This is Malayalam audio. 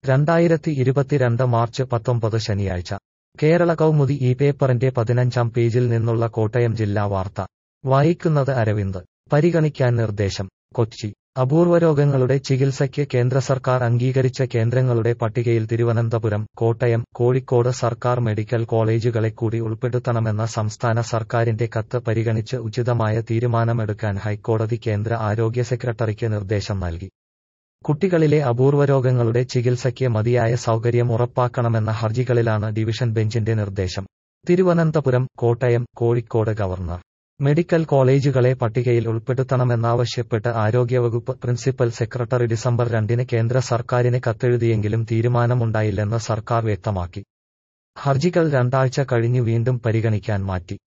രണ്ടായിരത്തി ഇരുപത്തിരണ്ട് മാർച്ച് പത്തൊമ്പത് ശനിയാഴ്ച കേരള കൗമുദി ഈ പേപ്പറിന്റെ പതിനഞ്ചാം പേജിൽ നിന്നുള്ള കോട്ടയം ജില്ലാ വാർത്ത വായിക്കുന്നത് അരവിന്ദ് പരിഗണിക്കാൻ നിർദ്ദേശം കൊച്ചി അപൂർവരോഗങ്ങളുടെ ചികിത്സയ്ക്ക് കേന്ദ്ര സർക്കാർ അംഗീകരിച്ച കേന്ദ്രങ്ങളുടെ പട്ടികയിൽ തിരുവനന്തപുരം കോട്ടയം കോഴിക്കോട് സർക്കാർ മെഡിക്കൽ കോളേജുകളെ കൂടി ഉൾപ്പെടുത്തണമെന്ന സംസ്ഥാന സർക്കാരിന്റെ കത്ത് പരിഗണിച്ച് ഉചിതമായ തീരുമാനമെടുക്കാൻ ഹൈക്കോടതി കേന്ദ്ര ആരോഗ്യ സെക്രട്ടറിക്ക് നിർദ്ദേശം നൽകി കുട്ടികളിലെ അപൂർവരോഗങ്ങളുടെ ചികിത്സയ്ക്ക് മതിയായ സൗകര്യം ഉറപ്പാക്കണമെന്ന ഹർജികളിലാണ് ഡിവിഷൻ ബെഞ്ചിന്റെ നിർദ്ദേശം തിരുവനന്തപുരം കോട്ടയം കോഴിക്കോട് ഗവർണർ മെഡിക്കൽ കോളേജുകളെ പട്ടികയിൽ ഉൾപ്പെടുത്തണമെന്നാവശ്യപ്പെട്ട് ആരോഗ്യവകുപ്പ് പ്രിൻസിപ്പൽ സെക്രട്ടറി ഡിസംബർ രണ്ടിന് കേന്ദ്ര സർക്കാരിന് കത്തെഴുതിയെങ്കിലും തീരുമാനമുണ്ടായില്ലെന്ന് സർക്കാർ വ്യക്തമാക്കി ഹർജികൾ രണ്ടാഴ്ച കഴിഞ്ഞു വീണ്ടും പരിഗണിക്കാൻ മാറ്റി